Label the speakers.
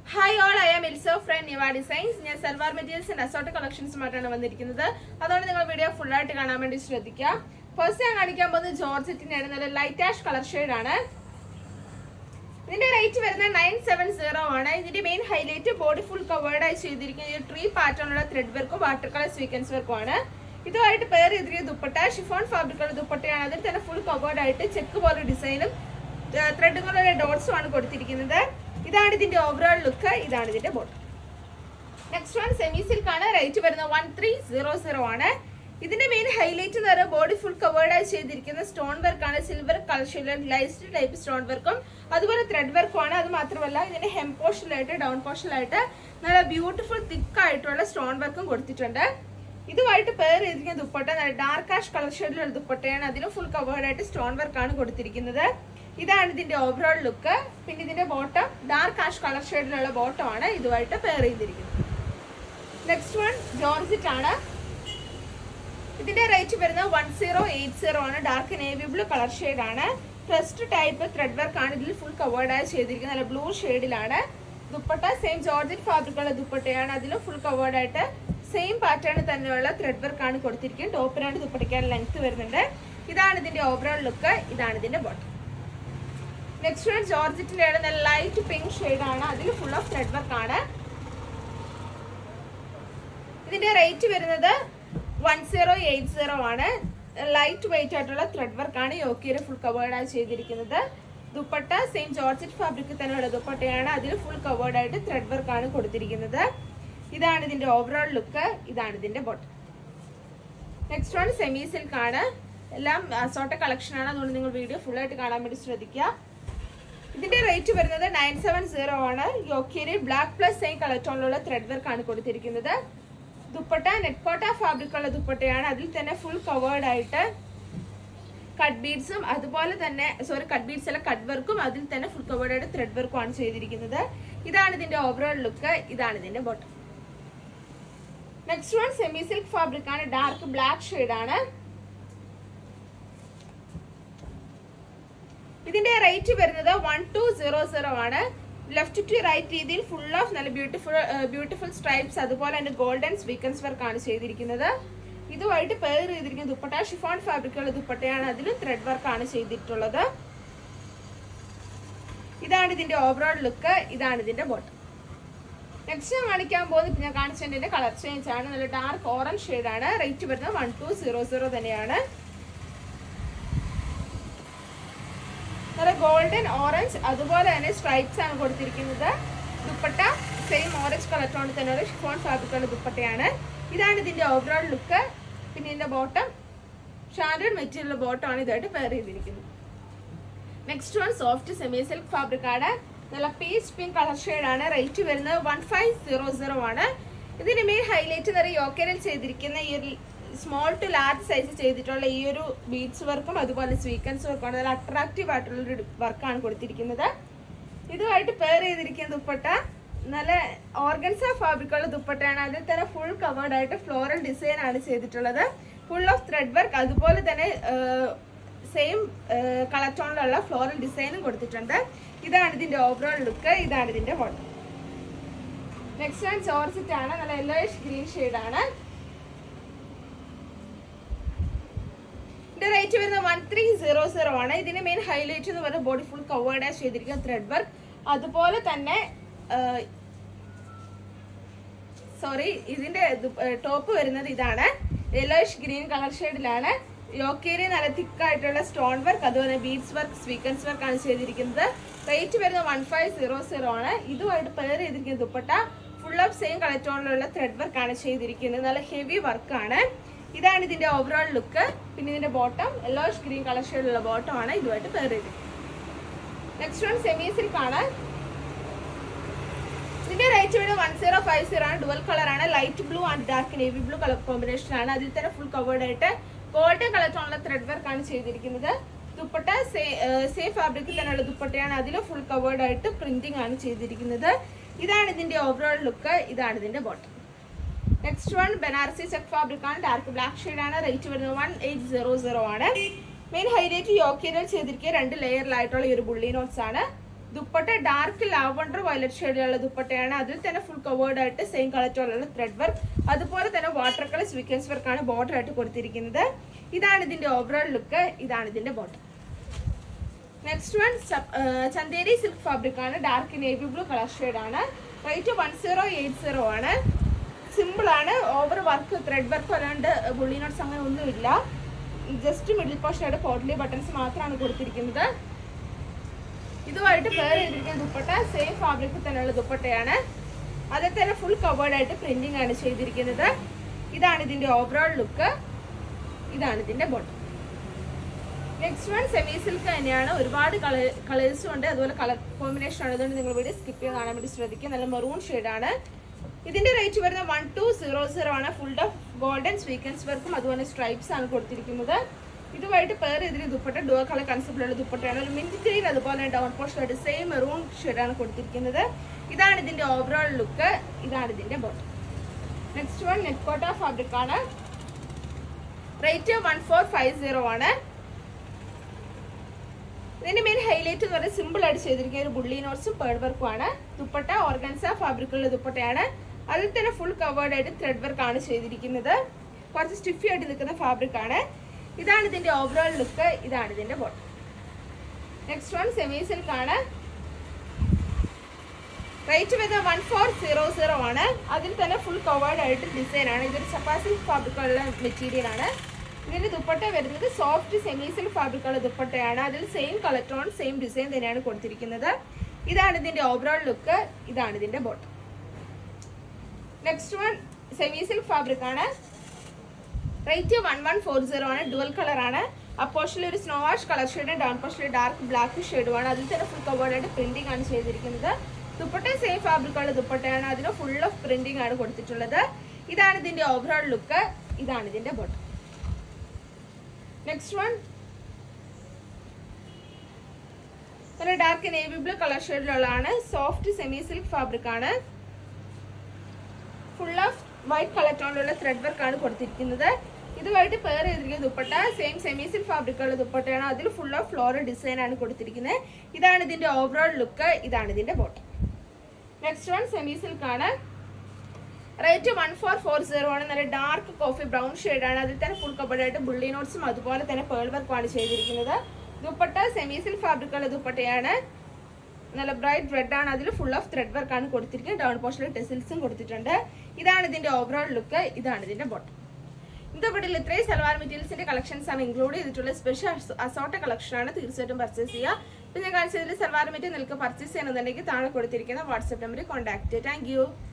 Speaker 1: hi all I am also from Niva designs ഞാൻ salwar materials and assort കളക്ഷൻസുമായിട്ടാണ് വന്നിരിക്കുന്നത് അതുകൊണ്ട് നിങ്ങൾ വീഡിയോ ഫുൾ ആയിട്ട് കാണാൻ വേണ്ടി ശ്രദ്ധിക്കുക ഫസ്റ്റ് ഞാൻ കാണിക്കാൻ പോകുന്നത് ജോർജറ്റിന്റെ നല്ല ലൈറ്റ് ആഷ് കളർ ഷെയ്ഡ് ആണ് ഇതിന്റെ റേറ്റ് വരുന്നത് നയൻ സെവൻ സീറോ ആണ് ഇതിന്റെ main highlight body full covered ആയി ചെയ്തിരിക്കുന്ന ഈ ട്രീ പാറ്റേണുള്ള ത്രെഡ് വർക്കും വാട്ടർ കളർ സ്വീക്കൻസ് വർക്കും ആണ് ഇതുമായിട്ട് പേർ ചെയ്തിരിക്കുന്ന ദുപ്പട്ട ഷിഫോൺ ഫാബ്രിക്കുള്ള ദുപ്പട്ടയാണ് അതിൽ തന്നെ ഫുൾ കവേർഡ് ആയിട്ട് ചെക്ക് പോലെ ഡിസൈനും ത്രെഡുകളുടെ ഡോട്ട്സും ആണ് കൊടുത്തിരിക്കുന്നത് ഇതാണ് ഇതിന്റെ ഓവറോൾ ലുക്ക് ഇതാണ് ഇതിന്റെ bottom next one semi silk ആണ് റേറ്റ് വരുന്നത് വൺ ത്രീ സീറോ സീറോ ആണ് ഇതിന്റെ മെയിൻ ഹൈലൈറ്റ് എന്ന് പറയുന്നത് ബോഡി ഫുൾ കവേർഡ് ആയി ചെയ്തിരിക്കുന്ന സ്റ്റോൺ വർക്ക് ആണ് silver colour glazed type stone വർക്കും അതുപോലെ ത്രെഡ് വർക്കും ആണ് അത് മാത്രമല്ല ഇതിന്റെ ഹെം പോർഷനിലായിട്ട് ഡൗൺ പോർഷനിലായിട്ട് നല്ല ബ്യൂട്ടിഫുൾ തിക്ക് ആയിട്ടുള്ള സ്റ്റോൺ വർക്കും കൊടുത്തിട്ടുണ്ട് ഇതുമായിട്ട് പേർ ചെയ്തിരിക്കുന്ന ദുപ്പട്ട നല്ല ഡാർക്ക് ആഷ് കളർ ഷെയ്ഡിലുള്ള ദുപ്പട്ടയാണ് അതിലും ഫുൾ കവേർഡ് ആയിട്ട് സ്റ്റോൺ വർക്കാണ് കൊടുത്തിരിക്കുന്നത് ഇതാണ് ഇതിന്റെ ഓവറോൾ ലുക്ക് പിന്നെ ഇതിന്റെ ബോട്ടം ഡാർക്ക് ആഷ് കളർ ഷെയ്ഡിലുള്ള ബോട്ടം ആണ് ഇതുമായിട്ട് പെയർ ചെയ്തിരിക്കുന്നത് നെക്സ്റ്റ് വൺ ജോർജിറ്റ് ആണ് ഇതിന്റെ റേറ്റ് വരുന്നത് വൺ സീറോ എയ്റ്റ് സീറോ ആണ് dark navy blue colour shade ആണ് ട്രസ്റ്റ് ടൈപ്പ് ത്രെഡ് വർക്ക് ആണ് ഇതിൽ ഫുൾ കവേർഡ് ആയി ചെയ്തിരിക്കുന്നത് നല്ല ബ്ലൂ ഷെയ്ഡിലാണ് ദുപ്പട്ട സെയിം ജോർജിറ്റ് ഫാബ്രിക്കുള്ള ദുപ്പട്ടയാണ് അതിലും ഫുൾ കവേർഡ് ആയിട്ട് സെയിം പാറ്റേൺ തന്നെയുള്ള ത്രെഡ് വർക്ക് ആണ് കൊടുത്തിരിക്കുന്നത് ടോപ്പിനാണ് ദുപ്പട്ടയ്ക്കാൻ ലെങ്ത് വരുന്നുണ്ട് ഇതാണ് ഇതിന്റെ ഓവറോൾ ലുക്ക് ഇതാണ് ഇതിന്റെ ബോട്ടം നെക്സ്റ്റ് വൺ ജോർജറ്റിന്റെ നല്ല ലൈറ്റ് പിങ്ക് ഷെയ്ഡ് ആണ് അതിൽ ഫുൾ ഓഫ് ത്രെഡ് വർക്ക് ആണ് ഇതിന്റെ റേറ്റ് വരുന്നത് വൺ സീറോ എയ്റ്റ് സീറോ ആണ് ലൈറ്റ് വെയിറ്റ് ആയിട്ടുള്ള ത്രെഡ് വർക്ക് ആണ് യോക്കിയുടെ ഫുൾ കവേർഡ് ആയി ചെയ്തിരിക്കുന്നത് ദുപ്പട്ട സെയിം ജോർജറ്റ് ഫാബ്രിക് തന്നെയുള്ള ദുപ്പട്ടയാണ് അതിൽ ഫുൾ കവേർഡ് ആയിട്ട് ത്രെഡ് വർക്ക് ആണ് കൊടുത്തിരിക്കുന്നത് ഇതാണ് ഇതിന്റെ ഓവറോൾ ലുക്ക് ഇതാണ് ഇതിന്റെ bottom next one semi silk ആണ് എല്ലാം അസോട്ട കളക്ഷൻ ആണ് അതുകൊണ്ട് നിങ്ങൾ വീഡിയോ ഫുൾ ആയിട്ട് കാണാൻ വേണ്ടി ശ്രദ്ധിക്കുക ഇതിന്റെ റേറ്റ് വരുന്നത് നയൻ സെവൻ സീറോ ആണ് യോക്കിയിൽ ബ്ലാക്ക് പ്ലസ് സെയിം കളർ ടോണിലുള്ള ത്രെഡ് വർക്ക് ആണ് കൊടുത്തിരിക്കുന്നത് ദുപ്പട്ട നെറ്റ്കോട്ട ഫാബ്രിക് ഉള്ള ദുപ്പട്ടയാണ് അതിൽ തന്നെ ഫുൾ കവേർഡ് ആയിട്ട് കട്ട് ബീഡ്സും അതുപോലെ തന്നെ സോറി കട്ട് ബീഡ്സ് അല്ല കട്ട് വർക്കും അതിൽ തന്നെ ഫുൾ കവേർഡ് ആയിട്ട് ത്രെഡ് വർക്കും ആണ് ചെയ്തിരിക്കുന്നത് ഇതാണ് ഇതിന്റെ ഓവറോൾ ലുക്ക് ഇതാണ് ഇതിന്റെ bottom next one semi silk fabric ആണ് ഡാർക്ക് ബ്ലാക്ക് ഷെയ്ഡ് ആണ് ഇതിന്റെ റേറ്റ് വരുന്നത് വൺ ടു സീറോ സീറോ ആണ് ലെഫ്റ്റ് ടു റൈറ്റ് രീതിയിൽ ഫുൾ ഓഫ് നല്ല ബ്യൂട്ടിഫുൾ ബ്യൂട്ടിഫുൾ സ്ട്രൈപ്സ് അതുപോലെ തന്നെ ഗോൾഡൻ സ്വീക്കൻസ് വർക്ക് ആണ് ചെയ്തിരിക്കുന്നത് ഇതുമായിട്ട് പേർ ചെയ്തിരിക്കുന്ന ദുപ്പട്ട ഷിഫോൺ ഫാബ്രിക്കുള്ള ദുപ്പട്ടയാണ് അതിൽ ത്രെഡ് വർക്ക് ആണ് ചെയ്തിട്ടുള്ളത് ഇതാണ് ഇതിന്റെ ഓവറോൾ ലുക്ക് ഇതാണ് ഇതിന്റെ ബോട്ടം നെക്സ്റ്റ് ഞാൻ കാണിക്കാൻ പോകുന്നത് ഞാൻ കാണിച്ചതിന്റെ കളർ ചേഞ്ച് ആണ് നല്ല ഡാർക്ക് ഓറഞ്ച് ഷെയ്ഡ് ആണ് റേറ്റ് വരുന്നത് വൺ ടു സീറോ സീറോ തന്നെയാണ് നല്ല ഗോൾഡൻ ഓറഞ്ച് അതുപോലെ തന്നെ സ്ട്രൈപ്സ് ആണ് കൊടുത്തിരിക്കുന്നത് ദുപ്പട്ട സെയിം ഓറഞ്ച് കളർ ടോണിൽ തന്നെയുള്ള ഷിഫോൺ ഫാബ്രിക്കുള്ള ദുപ്പട്ടയാണ് ഇതാണ് ഇതിന്റെ ഓവറോൾ ലുക്ക് പിന്നെ ഇതിന്റെ ബോട്ടം ഷാൻഡേഡ് മെറ്റീരിയൽ ബോട്ടം ആണ് ഇതായിട്ട് പെയർ ചെയ്തിരിക്കുന്നത് next one soft semi silk fabric ആണ് നല്ല പീച്ച് പിങ്ക് കളർ ഷെയ്ഡ് ആണ് റേറ്റ് വരുന്നത് വൺ ഫൈവ് സീറോ സീറോ ആണ് ഇതിന്റെ മെയിൻ ഹൈലൈറ്റ് എന്ന് പറയുന്നത് യോക്കറിൽ ചെയ്തിരിക്കുന്ന ഈ ഒരു സ്മോൾ ടു ലാർജ് സൈസ് ചെയ്തിട്ടുള്ള ഈ ഒരു ബീഡ്സ് വർക്കും അതുപോലെ സ്വീക്കൻസ് വർക്കും നല്ല അട്രാക്റ്റീവ് ആയിട്ടുള്ള ഒരു വർക്കാണ് കൊടുത്തിരിക്കുന്നത് ഇതുമായിട്ട് പെയർ ചെയ്തിരിക്കുന്ന ദുപ്പട്ട നല്ല ഓർഗൻസ ഫാബ്രിക്കുള്ള ദുപ്പട്ടയാണ് അതിൽ തന്നെ ഫുൾ കവേർഡ് ആയിട്ട് ഫ്ലോറൽ ഡിസൈൻ ആണ് ചെയ്തിട്ടുള്ളത് ഫുൾ ഓഫ് ത്രെഡ് വർക്ക് അതുപോലെ തന്നെ സെയിം കളർ ടോണിലുള്ള ഫ്ലോറൽ ഡിസൈനും കൊടുത്തിട്ടുണ്ട് ഇതാണ് ഇതിന്റെ ഓവറോൾ ലുക്ക് ഇതാണ് ഇതിന്റെ ബോട്ടം നെക്സ്റ്റ് വൺ ചോർസിറ്റ് ആണ് നല്ല യെല്ലോയിഷ് ഗ്രീൻ ഷെയ്ഡ് ആണ് ഇതിന്റെ റേറ്റ് വരുന്നത് വൺ ത്രീ സീറോ സീറോ ആണ് ഇതിന്റെ മെയിൻ ഹൈലൈറ്റ് എന്ന് പറയുന്നത് ബോഡി ഫുൾ കവേർഡ് ആയി ചെയ്തിരിക്കുന്ന ത്രെഡ് വർക്ക് അതുപോലെ തന്നെ സോറി ഇതിന്റെ ടോപ്പ് വരുന്നത് ഇതാണ് യെല്ലോയിഷ് ഗ്രീൻ കളർ ഷെയ്ഡിലാണ് യോക്കേരി നല്ല തിക്കായിട്ടുള്ള സ്റ്റോൺ വർക്ക് അതുപോലെ ബീഡ്സ് വർക്ക് സ്വീക്കൻസ് വർക്ക് ആണ് ചെയ്തിരിക്കുന്നത് റേറ്റ് വരുന്നത് വൺ ഫൈവ് സീറോ സീറോ ആണ് ഇതുമായിട്ട് പെയർ ചെയ്തിരിക്കുന്ന dupatta full of same colour ടോണിലുള്ള ത്രെഡ് വർക്ക് ആണ് ചെയ്തിരിക്കുന്നത് നല്ല ഹെവി വർക്കാണ് ഇതാണ് ഇതിന്റെ ഓവറോൾ ലുക്ക് പിന്നെ ഇതിന്റെ ബോട്ടം യെല്ലോയിഷ് ഗ്രീൻ കളർ ഷെയ്ഡുള്ള ബോട്ടം ആണ് ഇതുമായിട്ട് പെയർ ചെയ്തിരിക്കുന്നത് നെക്സ്റ്റ് വൺ സെമി സിൽക്ക് ആണ് ഇതിന്റെ റേറ്റ് വരുന്നത് വൺ സീറോ ഫൈവ് സീറോ ആണ് ഡുവൽ കളർ ആണ് light blue and dark navy blue colour combination ആണ് അതിൽ തന്നെ ഫുൾ കവേർഡ് ആയിട്ട് ഗോൾഡൻ കളർ ടോണുള്ള ത്രെഡ് വർക്ക് ആണ് ചെയ്തിരിക്കുന്നത് ദുപ്പട്ട സെയിം ഫാബ്രിക്കിൽ തന്നെയുള്ള ദുപ്പട്ടയാണ് അതിൽ ഫുൾ കവേർഡ് ആയിട്ട് പ്രിന്റിംഗ് ആണ് ചെയ്തിരിക്കുന്നത് ഇതാണ് ഇതിന്റെ ഓവറോൾ ലുക്ക് ഇതാണ് ഇതിന്റെ bottom next one Banarasi check fabric ആണ് ഡാർക്ക് ബ്ലാക്ക് ഷെയ്ഡ് ആണ് റേറ്റ് വരുന്നത് വൺ എയ്റ്റ് സീറോ സീറോ ആണ് മെയിൻ ഹൈലൈറ്റ് യോക്കിയറിൽ ചെയ്തിരിക്കുക രണ്ട് ലെയറിലായിട്ടുള്ള ഈ ഒരു ബുള്ളി നോട്ട്സ് ആണ് ദുപ്പട്ട ഡാർക്ക് ലാവണ്ടർ വയലറ്റ് ഷെയ്ഡിലുള്ള ദുപ്പട്ടയാണ് അതിൽ തന്നെ ഫുൾ കവേർഡ് ആയിട്ട് സെയിം കളർ ടോണിലുള്ള ത്രെഡ് വർക്ക് അതുപോലെ തന്നെ വാട്ടർ കളർ സ്വീക്വൻസ് വർക്കാണ് ബോർഡർ ആയിട്ട് കൊടുത്തിരിക്കുന്നത് ഇതാണ് ഇതിന്റെ ഓവറോൾ ലുക്ക് ഇതാണ് ഇതിന്റെ bottom next one Chanderi silk fabric ആണ് dark navy blue colour shade ആണ് rate one zero eight zero ആണ് സിമ്പിൾ ആണ് ഓവർ വർക്ക് ത്രെഡ് വർക്ക് അല്ലാണ്ട് ബുള്ളി നോട്ട്സ് അങ്ങനെ ഒന്നുമില്ല ജസ്റ്റ് മിഡിൽ പോർഷനായിട്ട് പോട്ട്ലി ബട്ടൺസ് മാത്രമാണ് കൊടുത്തിരിക്കുന്നത് ഇതുമായിട്ട് പേർ ചെയ്തിരിക്കുന്ന ദുപ്പട്ട സെയിം ഫാബ്രിക്കിൽ തന്നെയുള്ള ദുപ്പട്ടയാണ് അതിൽ തന്നെ ഫുൾ കവേർഡ് ആയിട്ട് പ്രിന്റിംഗ് ആണ് ചെയ്തിരിക്കുന്നത് ഇതാണ് ഇതിന്റെ ഓവറോൾ ലുക്ക് ഇതാണ് ഇതിന്റെ bottom next one semi silk തന്നെയാണ് ഒരുപാട് കളർ കളേഴ്സും ഉണ്ട് അതുപോലെ കളർ കോമ്പിനേഷൻ ആണ് അതുകൊണ്ട് നിങ്ങൾ വീഡിയോ സ്കിപ്പ് ചെയ്ത് കാണാൻ വേണ്ടി ശ്രദ്ധിക്കുക നല്ല മെറൂൺ ആണ് ഇതിന്റെ റേറ്റ് വരുന്നത് വൺ ടു സീറോ സീറോ ആണ് ഫുൾ ഓഫ് ഗോൾഡൻ സ്വീക്കൻസ് വർക്കും അതുപോലെ സ്ട്രൈപ്സ് ആണ് കൊടുത്തിരിക്കുന്നത് ഇതുമായിട്ട് പേർ ഇതിന് ദുപ്പട്ട ഡുവ കളർ കൺസെപ്റ്റിലുള്ള ദുപ്പട്ടയാണ് ഒരു മിന്റ് ഗ്രീൻ അതുപോലെ ഡൗൺ പോസ്റ്റ് ആയിട്ട് സെയിം മെറൂൺ ആണ് കൊടുത്തിരിക്കുന്നത് ഇതാണ് ഇതിന്റെ ഓവറോൾ ലുക്ക് ഇതാണ് ഇതിന്റെ ബോട്ടം നെക്സ്റ്റ് വൺ നെറ്റ്കോട്ട ഫാബ്രിക് ആണ് rate one four five zero ആണ് ഇതിന്റെ മെയിൻ ഹൈലൈറ്റ് എന്ന് പറയുന്നത് സിമ്പിൾ ആയിട്ട് ചെയ്തിരിക്കുന്ന ഒരു ബുള്ളി നോട്ട്സും പേൾ വർക്കും ആണ് ദുപ്പട്ട ഓർഗൻസ ഫാബ്രിക്കുള്ള ദുപ്പട്ടയാണ് അതിൽ തന്നെ ഫുൾ കവേർഡ് ആയിട്ട് ത്രെഡ് വർക്ക് ആണ് ചെയ്തിരിക്കുന്നത് കുറച്ച് സ്റ്റിഫി ആയിട്ട് നിൽക്കുന്ന ഫാബ്രിക് ആണ് ഇതാണ് ഇതിന്റെ ഓവറോൾ ലുക്ക് ഇതാണ് ഇതിന്റെ bottom next one semi silk ആണ് റേറ്റ് വരുന്നത് വൺ ഫോർ സീറോ സീറോ ആണ് അതിൽ തന്നെ ഫുൾ കവേർഡ് ആയിട്ട് ഡിസൈൻ ആണ് ഇതൊരു ചപ്പാസി ഫാബ്രിക്കുള്ള മെറ്റീരിയൽ ആണ് ഇതിന്റെ ദുപ്പട്ട വരുന്നത് സോഫ്റ്റ് സെമി സിൽക്ക് ഫാബ്രിക്കുള്ള ദുപ്പട്ടയാണ് അതിൽ same colour tone same design തന്നെയാണ് കൊടുത്തിരിക്കുന്നത് ഇതാണ് ഇതിന്റെ ഓവറോൾ ലുക്ക് ഇതാണ് ഇതിന്റെ bottom next one semi silk fabric ആണ് rate one one four zero ആണ് ഡുവൽ കളർ ആണ് ആ പോർഷനിൽ ഒരു snow wash colour shade down പോർഷനിൽ ഡാർക്ക് ബ്ലാക്ക് ഷെയ്ഡുമാണ് അതിൽ തന്നെ ഫുൾ കവേർഡ് ആയിട്ട് പ്രിന്റിംഗ് ആണ് ചെയ്തിരിക്കുന്നത് ദുപ്പട്ട സെയിം ഫാബ്രിക്കുള്ള ദുപ്പട്ടയാണ് അതിന് ഫുൾ ഓഫ് പ്രിന്റിംഗ് ആണ് കൊടുത്തിട്ടുള്ളത് ഇതാണ് ഇതിന്റെ ഓവറോൾ ലുക്ക് ഇതാണ് ഇതിന്റെ ബോട്ടം നെക്സ്റ്റ് വൺ നല്ല ഡാർക്ക് നേവി ബ്ലൂ കളർ ഷെയ്ഡിലുള്ളതാണ് സോഫ്റ്റ് സെമി സിൽക്ക് ഫാബ്രിക് ആണ് ഫുൾ ഓഫ് വൈറ്റ് കളർ ടോണിലുള്ള ത്രെഡ് വർക്ക് ആണ് കൊടുത്തിരിക്കുന്നത് ഇതുമായിട്ട് പെയർ ചെയ്തിരിക്കുന്ന ദുപ്പട്ട സെയിം സെമി സിൽക്ക് ഫാബ്രിക്കുള്ള ദുപ്പട്ടയാണ് അതിൽ ഫുൾ ഓഫ് ഫ്ലോറൽ ഡിസൈൻ ആണ് കൊടുത്തിരിക്കുന്നത് ഇതാണ് ഇതിന്റെ ഓവറോൾ ലുക്ക് ഇതാണ് ഇതിന്റെ bottom next one semi silk ആണ് rate one four four zero ആണ് നല്ല ഡാർക്ക് കോഫി ബ്രൗൺ ആണ് അതിൽ തന്നെ ഫുൾ കബഡായിട്ട് ബുള്ളി നോട്ട്സും അതുപോലെ തന്നെ പേൾ വർക്കുമാണ് ചെയ്തിരിക്കുന്നത് ദുപ്പട്ട സെമി സിൽക്ക് ഫാബ്രിക്കുള്ള ദുപ്പട്ടയാണ് നല്ല ബ്രൈറ്റ് റെഡ് ആണ് അതിൽ ഫുൾ ഓഫ് ത്രെഡ് വർക്ക് ആണ് കൊടുത്തിരിക്കുന്നത് ഡൗൺ പോർഷനിൽ ടെസിൽസും കൊടുത്തിട്ടുണ്ട് ഇതാണ് ഇതിന്റെ ഓവറോൾ ലുക്ക് ഇതാണ് ഇതിന്റെ ബോട്ടം ഇന്നത്തെ വീട്ടിൽ ഇത്രയും സൽവാർ മെറ്റീരിയൽസിന്റെ കളക്ഷൻസ് ആണ് ഇൻക്ലൂഡ് ചെയ്തിട്ടുള്ള സ്പെഷ്യൽ അസോട്ട കളക്ഷൻ ആണ് തീർച്ചയായിട്ടും പർച്ചേസ് ചെയ്യുക ഇപ്പൊ ഞാൻ കാണിച്ചതിൽ സൽവാർ മെറ്റീരിയൽ നിങ്ങൾക്ക് പർച്ചേസ് ചെയ്യണമെന്നുണ്ടെങ്കിൽ താഴെ കൊടുത്തിരിക്കുന്ന വാട്സ്ആപ്പ് നമ്പറിൽ കോൺടാക്ട് താങ്ക്